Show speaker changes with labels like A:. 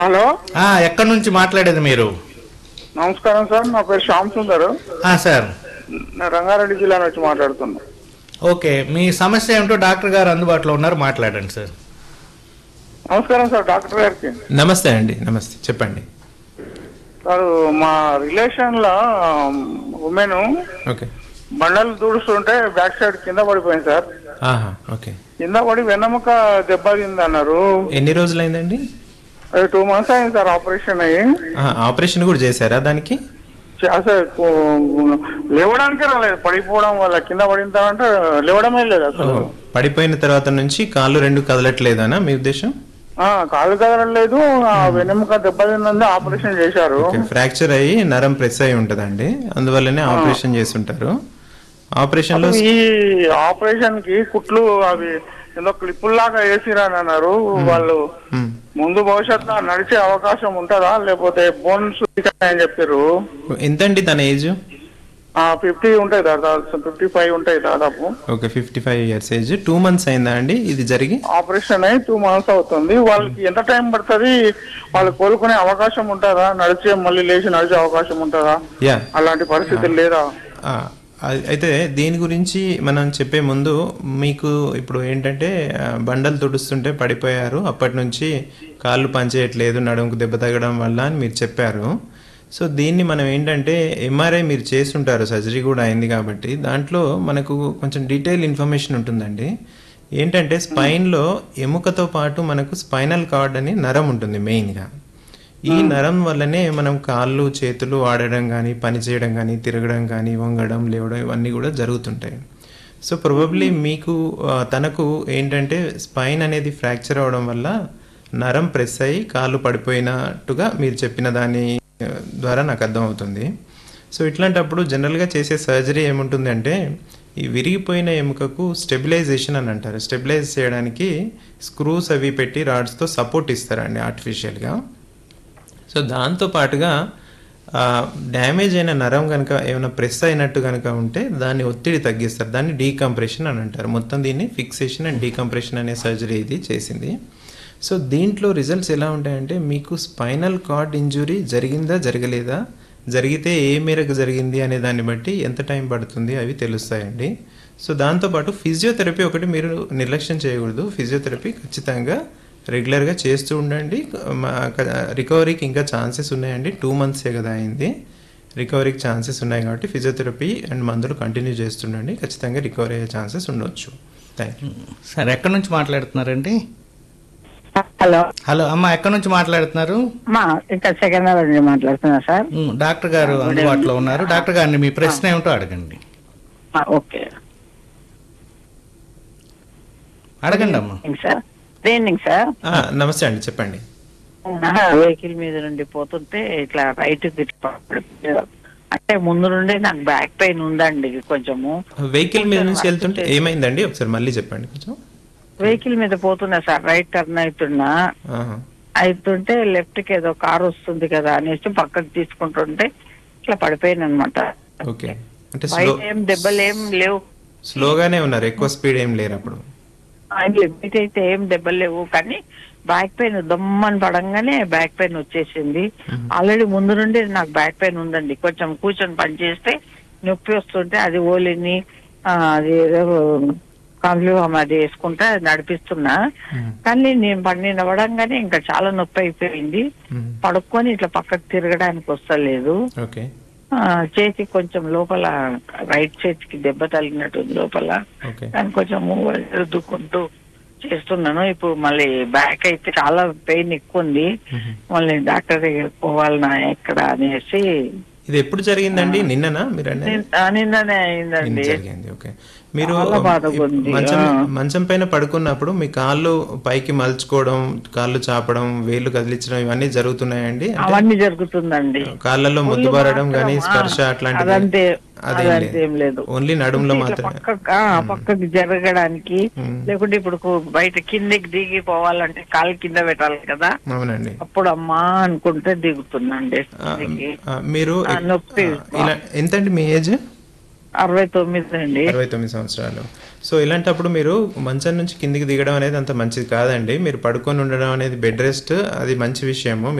A: Hello
B: ఆ, ఎక్కడి నుంచి మాట్లాడేది మీరు
A: నమస్కారం సార్ నా పేరు శ్యామ్ సుందర్
B: ఆ, సార్
A: నేను రంగారెడ్డి జిల్లా నుంచి మాట్లాడుతున్నా
B: ఓకే మీ సమస్య ఏమిటో డాక్టర్ గారు అందుబాటులో ఉన్నారు మాట్లాడండి సార్
A: నమస్కారం సార్ డాక్టర్ గారికి
C: నమస్తే అండి నమస్తే చెప్పండి
A: సార్ మా రిలేషన్ లో ఉమెన్
C: ఓకే
A: బండలు దూడుస్తుంటే బ్యాక్ సైడ్ కింద పడిపోయింది సార్
C: ఆహా ఓకే
A: కింద పడి వెన్నముక దెబ్బతింది అన్నారు
C: ఎన్ని రోజులైందండి
A: అది టూ మంత్స్ అయింది సార్ ఆపరేషన్ అయ్యి
C: ఆహా, ఆపరేషన్ కూడా చేశారా దానికి
A: చ- అసలు కూ- లేవడానికే రాలేదు పడిపోవడం వల్ల కింద పడిన తర్వాత లేవడమే లేదు అసలు
C: ఓహో, పడిపోయిన తర్వాత నుంచి కాళ్ళు రెండు కదలట్లేదనా మీ ఉద్దేశం
A: ఆ, కాలు కదలలేదు ఆ వెన్నెముక దెబ్బతిందని ఆపరేషన్ చేశారు
C: ఓకే ఫ్రాక్చర్ అయ్యి నరం ప్రెస్ అయి ఉంటదండి అందువల్లనే ఆపరేషన్ చేస్తుంటారు ఆపరేషన్ లో
A: ఈ ఆపరేషన్ కి కుట్లు అవి ఏదో క్లిప్పుల్లాగా వేసిరని అన్నారు వాళ్ళు
C: మ్,
A: ముందు భవిష్యత్తు నడిచే అవకాశం ఉంటుందా లేకపోతే బోన్స్ అని చెప్పారు
C: ఎంతండి తన ఏజ్
A: ఫిఫ్టీ ఉంటాయి దాదాపు ఫిఫ్టీ ఫైవ్ ఉంటాయి దాదాపు
C: okay fifty five years age two months అయిందా అండి ఇది జరిగి
A: ఆపరేషన్ అయి టూ మంత్స్ అవుతుంది వాళ్ళకి ఎంత టైం పడుతుంది వాళ్ళు కోలుకునే అవకాశం ఉంటుందా నడిచే మళ్ళీ లేచి నడిచే అవకాశం ఉంటుందా
C: యా
A: అలాంటి పరిస్థితి లేదా
C: ఆ, అయి- అయితే దీని గురించి మనం చెప్పే ముందు మీకు ఇప్పుడు ఏంటంటే ఆ, బండలు తుడుస్తుంటే పడిపోయారు అప్పటి నుంచి కాళ్ళు పనిచేయట్లేదు నడుముకు దెబ్బ తగ్గడం వల్ల అని మీరు చెప్పారు సో దీన్ని మనం ఏంటంటే ఎంఆర్ఐ మీరు చేస్తుంటారు సర్జరీ కూడా అయింది కాబట్టి దాంట్లో మనకు కొంచెం డీటెయిల్ ఇన్ఫర్మేషన్ ఉంటుందండి ఏంటంటే స్పైన్లో ఎముకతో పాటు మనకు స్పైనల్ కార్డ్ అని నరం ఉంటుంది మెయిన్గా ఈ నరం వల్లనే మనం కాళ్ళు చేతులు ఆడడం కానీ పని చేయడం కానీ తిరగడం కానీ వంగడం లేవడం ఇవన్నీ కూడా జరుగుతుంటాయి సో ప్రొబబ్లీ మీకు ఆ, తనకు ఏంటంటే స్పైన్ అనేది ఫ్రాక్చర్ అవడం వల్ల నరం ప్రెస్ అయ్యి కాళ్ళు పడిపోయినట్టుగా మీరు చెప్పిన దాని ఆ, ద్వారా నాకు అర్థమవుతుంది సో ఇట్లాంటప్పుడు జనరల్గా చేసే సర్జరీ ఏముంటుంది అంటే ఈ విరిగిపోయిన ఎముకకు స్టెబిలైజేషన్ అని అంటారు స్టెబిలైజ్ చేయడానికి స్క్రూస్ అవి పెట్టి రాడ్స్తో సపోర్ట్ ఇస్తారండి ఆర్టిఫిషియల్గా సో దాంతో పాటుగా డ్యామేజ్ అయిన నరం కనుక ఏమైనా ప్రెస్ అయినట్టు కనుక ఉంటే దాన్ని ఒత్తిడి తగ్గిస్తారు దాన్ని డీకంప్రెషన్ అని అంటారు మొత్తం దీన్ని ఫిక్సేషన్ అండ్ డీకంప్రెషన్ అనే సర్జరీ ఇది చేసింది సో దీంట్లో రిజల్ట్స్ ఎలా ఉంటాయంటే మీకు స్పైనల్ కార్డ్ ఇంజురీ జరిగిందా జరగలేదా జరిగితే ఏ మేరకు జరిగింది అనే దాన్ని బట్టి ఎంత టైం పడుతుంది అవి తెలుస్తాయండి సో దాంతోపాటు ఫిజియోథెరపీ ఒకటి మీరు నిర్లక్ష్యం చేయకూడదు ఫిజియోథెరపీ ఖచ్చితంగా రెగ్యులర్గా చేస్తూ ఉండండి మా- క- రికవరీకి ఇంకా ఛాన్సెస్ ఉన్నాయండి టూ మంత్సే కదా అయింది రికవరీకి ఛాన్సెస్ ఉన్నాయి కాబట్టి ఫిజియోథెరపీ అండ్ మందులు కంటిన్యూ చేస్తుండండి ఖచ్చితంగా రికవరీ అయ్యే ఛాన్సెస్ ఉండొచ్చు థ్యాంక్ యూ
B: సార్ ఎక్కడి నుంచి మాట్లాడుతున్నారండి
D: హలో
B: హలో అమ్మ ఎక్కడి నుంచి మాట్లాడుతున్నారు
D: మా ఇక్కడ సెకండ్ నుంచి మాట్లాడుతున్నా సార్
B: ఉమ్, డాక్టర్ గారు అందుబాటులో ఉన్నారు డాక్టర్ గారిని మీ ప్రశ్న ఏమిటో అడగండి
D: ఆ, ఓకే
B: అడగండి అమ్మా
D: evening sir good evening sir
C: ఆ, నమస్తే అండి చెప్పండి
D: వెహికల్ మీద నుండి పోతుంటే ఇట్లా రైట్ అంటే ముందు నుండి నాకు బ్యాక్ పెయిన్ ఉందండి కొంచెము
C: వెహికల్ మీద నుంచి వెళ్తుంటే ఏమైందండి ఒకసారి మళ్ళీ చెప్పండి కొంచెం
D: వెహికల్ మీద పోతున్నా సార్ రైట్ టర్న్ అవుతున్నా
C: ఆహా.
D: అవుతుంటే లెఫ్ట్ కి ఏదో కార్ వస్తుంది కదా అనేసి పక్కకు తీసుకుంటుంటే ఇట్లా పడిపోయాను అనమాట
C: ఓకే అంటే స్లో
D: బయట ఏం దెబ్బలు ఏం లేవు
C: స్లోగానే ఉన్నారు ఎక్కువ స్పీడ్ ఏం లేరు అప్పుడు
D: ఆయన లిమిట్ అయితే ఏం దెబ్బలు లేవు కానీ బ్యాక్ పెయిన్ దమ్మని పడంగానే బ్యాక్ పెయిన్ వచ్చేసింది ఆల్రెడీ ముందు నుండి నాకు బ్యాక్ పెయిన్ ఉందండి కొంచెం కూర్చొని పని చేస్తే నొప్పి వస్తుంటే అది ఓలిని ఆ, అది ఏదో కాంగ్లూహం అది వేసుకుంటా నడిపిస్తున్నా కానీ నేను పని నవ్వడంగానే ఇంకా చాలా నొప్పి అయిపోయింది
C: మ్మ్.
D: పడుకొని ఇట్లా పక్కకు తిరగడానికి వస్తలేదు
C: ఓకే
D: ఆ, చేతి కొంచెం లోపల రైట్ చేతికి దెబ్బ తగిలినట్టుంది లోపల
C: ఓకే
D: దాన్ని కొంచెం రుద్దుకుంటూ చేస్తున్నాను ఇప్పుడు మళ్ళీ బ్యాక్ అయితే చాలా పెయిన్ ఎక్కువ ఉంది
C: మ్మ్.
D: మళ్ళీ డాక్టర్ దగ్గర పోవాలనా ఎక్కడ అనేసి
C: ఇది ఎప్పుడు జరిగిందండి నిన్ననా మీరు అనేది
D: నిన్న- ఆ, నిన్ననే
C: నిన్న
D: అయిందండి
C: జరిగింది ఓకే మీరు
D: చాలా బాధగా ఉంది.
C: మంచం
D: ఆ.
C: మంచం పైన పడుకున్నప్పుడు మీ కాళ్ళు పైకి మలుచుకోవడం కాళ్ళు చాపడం వేళ్ళు కదిలించడం ఇవన్నీ జరుగుతున్నాయండి అంటే
D: అవన్నీ జరుగుతుందండి
C: కాళ్ళలో ముద్దుబారడం కానీ
D: మాత్రం,
C: స్పర్శ
D: ఆ,
C: అట్లాంటివి
D: అదంతే
C: అదేం
D: అదంతే ఏం లేదు
C: ఓన్లీ నడుములో
D: ఇట్లా
C: మాత్రమే
D: పక్కకు ఆ, పక్కకి జరగడానికి
C: మ్మ్.
D: లేకుంటే ఇప్పుడు కు- బయట కిందకి దిగి పోవాలంటే కాలు కింద పెట్టాలి కదా
C: అవునండి
D: అప్పుడు అమ్మా అనుకుంటే దిగుతున్నాండి
C: ఆ,
D: దిగి.
C: ఆ, మీరు
D: ఆ, నొప్పి.
C: ఆ, ఇలా ఎంతండి మీ ఏజ్
D: అరవై తొమ్మిది అండి
C: అరవై తొమ్మిది సంవత్సరాలు సో ఇలాంటప్పుడు మీరు మంచం నుంచి కిందికి దిగడం అనేది అంత మంచిది కాదండి మీరు పడుకొని ఉండడం అనేది బెడ్ రెస్ట్ అది మంచి విషయము